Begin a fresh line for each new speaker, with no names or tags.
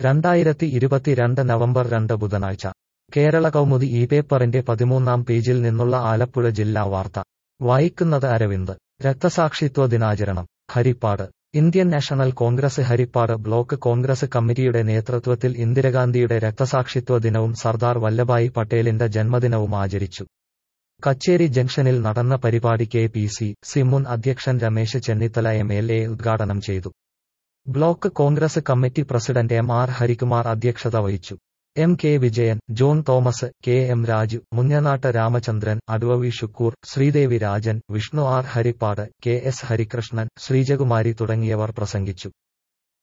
രണ്ടായിരത്തി ഇരുപത്തിരണ്ട് നവംബർ രണ്ട് ബുധനാഴ്ച കേരള കൗമുദി ഈ പേപ്പറിന്റെ പതിമൂന്നാം പേജിൽ നിന്നുള്ള ആലപ്പുഴ ജില്ലാ വാർത്ത വായിക്കുന്നത് അരവിന്ദ് രക്തസാക്ഷിത്വ ദിനാചരണം Harippad Indian National Congress Harippad block Congress കമ്മിറ്റിയുടെ നേതൃത്വത്തിൽ ഇന്ദിരാഗാന്ധിയുടെ രക്തസാക്ഷിത്വ ദിനവും സർദാർ വല്ലഭായി പട്ടേലിന്റെ ജന്മദിനവും ആചരിച്ചു കച്ചേരി ജംഗ്ഷനിൽ നടന്ന പരിപാടി കെ പി സി സി മുൻ അധ്യക്ഷൻ Ramesh Chennithala M L A ഉദ്ഘാടനം ചെയ്തു block Congress committee president M R Harikumar അധ്യക്ഷത വഹിച്ചു M K Vijayan John Thomas K M Raju Munjanattu Ramachandran അഡ്വവി Shukkoor Sreedevi Rajan Vishnu R Harippad K S Harikrishnan Sreejakumari തുടങ്ങിയവർ പ്രസംഗിച്ചു